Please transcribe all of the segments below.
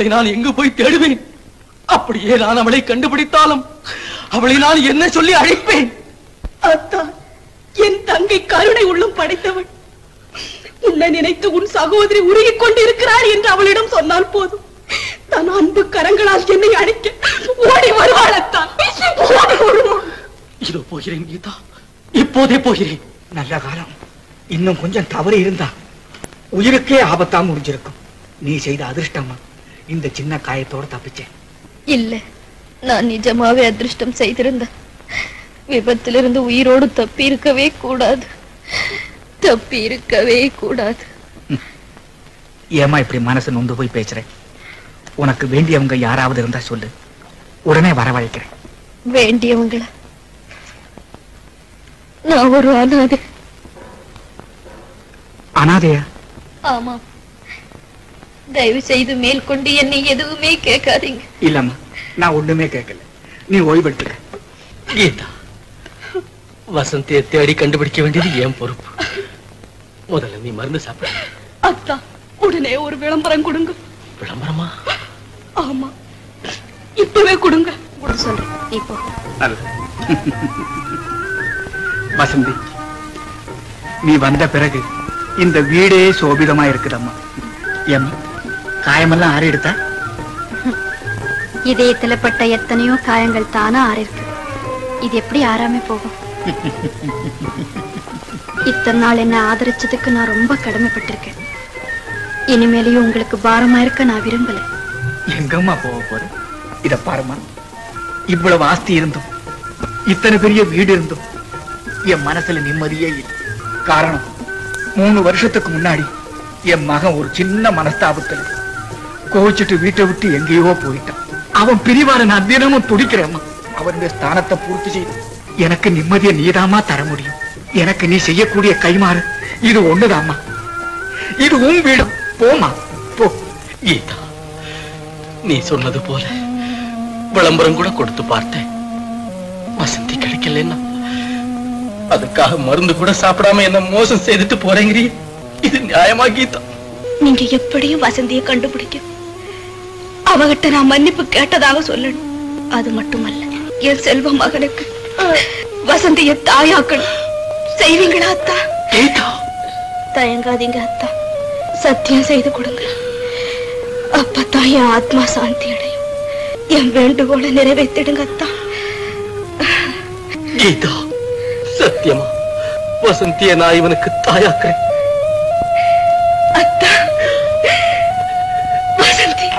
நான் எங்கு போய் தேடுவேன் அப்படியே நான் அவளை கண்டுபிடித்தாலும் அவளை நான் என்ன சொல்லி அழைப்பேன் அத்தான் என் தங்கை கருணை உள்ளம் படைத்தவள் உன்னை நினைத்து உன் சகோதரி உருகிக் கொண்டிருக்கிறாள் என்று அவளிடம் சொன்னால் போதும் தன் அன்பு கரங்களால் என்னை அழைக்க ஓடி வருவாள் அத்தான் ஓடி வருவாள் இதோ போகிறேன் கீதா இப்போதே போகிறேன் நல்ல காலம் இன்னும் கொஞ்சம் தவறு இருந்தா உயிருக்கே ஆபத்தா முடிஞ்சிருக்கும் நீ செய்த அதிர்ஷ்டமா இந்த சின்ன காயத்தோட தப்பிச்சேன் இல்ல நான் நிஜமாவே அதிர்ஷ்டம் செய்திருந்தேன் விபத்திலிருந்து உயிரோடு தப்பி இருக்கவே கூடாது தப்பி இருக்கவே கூடாது ஏமா இப்படி மனசு நொந்து போய் பேசுற உனக்கு வேண்டியவங்க யாராவது இருந்தா சொல்லு உடனே வரவழைக்கிறேன் வேண்டியவங்கள நான் ஒரு அனாதை அனாதையா ஆமாம் தயவு செய்து மேற்கொண்டு என்னை எதுவுமே கேட்காதீங்க இல்லம்மா நான் ஒண்ணுமே கேட்கல நீ ஓய்வெடுத்துக்க கீதா வசந்தியை தேடி கண்டுபிடிக்க வேண்டியது என் பொறுப்பு முதல்ல நீ மருந்து சாப்பிட அத்தா உடனே ஒரு விளம்பரம் கொடுங்க விளம்பரமா ஆமா இப்பவே கொடுங்க சொல்றேன் இப்போ வசந்தி நீ வந்த பிறகு இந்த வீடே சோபிதமா இருக்குதம்மா ஏம்மா காயமெல்லாம் ஆறி எடுத்தா இதயத்துல பட்ட எத்தனையோ காயங்கள் தானா ஆறிருக்கு இது எப்படி ஆறாம போகும் இத்தனை நாள் என்ன ஆதரிச்சதுக்கு நான் ரொம்ப கடமைப்பட்டிருக்கேன் இனிமேலையும் உங்களுக்கு பாரமா இருக்க நான் விரும்பல எங்கம்மா போக போற இத பாருமா இவ்வளவு ஆஸ்தி இருந்தும் இத்தனை பெரிய வீடு இருந்தும் என் மனசுல நிம்மதியே இல்லை காரணம் மூணு வருஷத்துக்கு முன்னாடி என் மகன் ஒரு சின்ன மனஸ்தாபத்துல கோவிச்சிட்டு வீட்டை விட்டு எங்கேயோ போயிட்டான் அவன் பிரிவார நான் தினமும் துடிக்கிறேம்மா அவனுடைய ஸ்தானத்தை பூர்த்தி செய்து எனக்கு நிம்மதியை நீதாம்மா தர முடியும் எனக்கு நீ செய்யக்கூடிய கைமாறு இது ஒண்ணுதாம்மா இது உன் வீடு போமா போ கீதா நீ சொன்னது போல விளம்பரம் கூட கொடுத்து பார்த்தேன் வசந்தி கிடைக்கலன்னா அதுக்காக மருந்து கூட சாப்பிடாம என்ன மோசம் செய்துட்டு போறேங்கிறியே இது நியாயமா கீதா நீங்க எப்படியும் வசந்தியை கண்டுபிடிக்க அவகிட்ட நான் மன்னிப்பு கேட்டதாக சொல்லணும் அது மட்டுமல்ல என் செல்வ மகனுக்கு வசந்தியை தாயாக்கணும் செய்வீங்களா அத்தா கீதா தயங்காதீங்க அத்தா சத்தியம் செய்து கொடுங்க அப்பதான் என் ஆத்மா சாந்தி அடையும் என் வேண்டுகோளை நிறைவேற்றிடுங்க அத்தா கீதா சத்தியமா வசந்திய நான் இவனுக்கு தாயாக்குறேன் அத்தா வசந்தி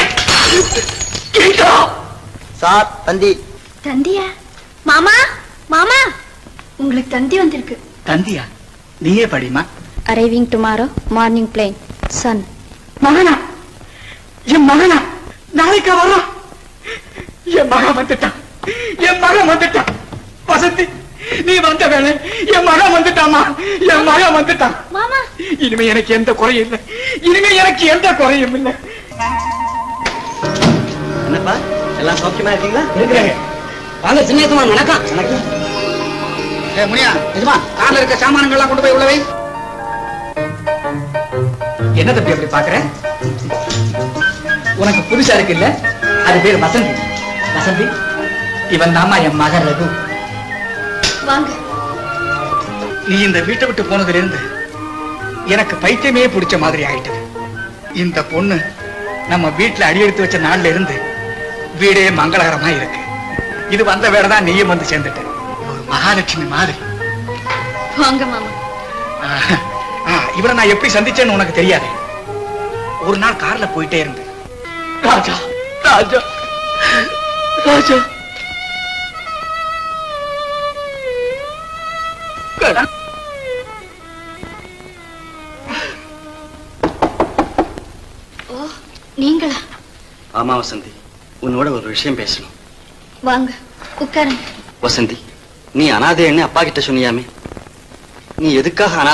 கீதா சார் தந்தி தந்தியா மாமா மாமா உங்களுக்கு தந்தி வந்திருக்கு தந்தியா நீயே படிமா arriving tomorrow morning plane son மகனா என் மகனா நாளைக்கா வர்றான் என் மகன் வந்துட்டான் என் மகன் வந்துட்டான் வசந்தி நீ வந்த வேலை என் மகன் வந்துட்டாமா என் மகன் வந்துட்டான் மாமா இனிமே எனக்கு எந்த குறையும் இல்லை இனிமே எனக்கு எந்த குறையும் இல்லை என்னப்பா எல்லாம் சௌக்கியமா இருக்கீங்களா இருக்கிறேங்க வாங்க சின்னேசமா வணக்கம் வணக்கம் ஏ முனியா நிஜமா கார்ல இருக்க சாமானங்கள்லாம் கொண்டு போய் உள்ளவை என்ன தம்பி அப்படி பாக்குற உனக்கு புதுசா இருக்கு இல்ல அது பேர் வசந்தி வசந்தி இவன் தாமா என் மகன் ரகு வாங்க நீ இந்த வீட்டை விட்டு போனதுல இருந்து எனக்கு பைத்தியமே பிடிச்ச மாதிரி ஆயிட்டது இந்த பொண்ணு நம்ம வீட்டுல அடி எடுத்து வச்ச நாள்ல இருந்து வீடே மங்களகரமா இருக்கு இது வந்த வேலை தான் நீயும் வந்து சேர்ந்துட்ட ஒரு மகாலட்சுமி மாதிரி வாங்க மாமா ஆஹ், ஆஹ், இவரை நான் எப்படி சந்திச்சேன்னு உனக்கு தெரியாது ஒரு நாள் கார்ல போயிட்டே இருந்தேன் ராஜா ராஜா ராஜா கண்ணா. நீங்களா ஆமா வசந்தி உன்னோட ஒரு விஷயம் பேசணும் வாங்க உட்காருங்க வசந்தி நீ அனாதைன்னு அப்பா கிட்ட சொன்னியாமே நீ எதுக்காக அனாதை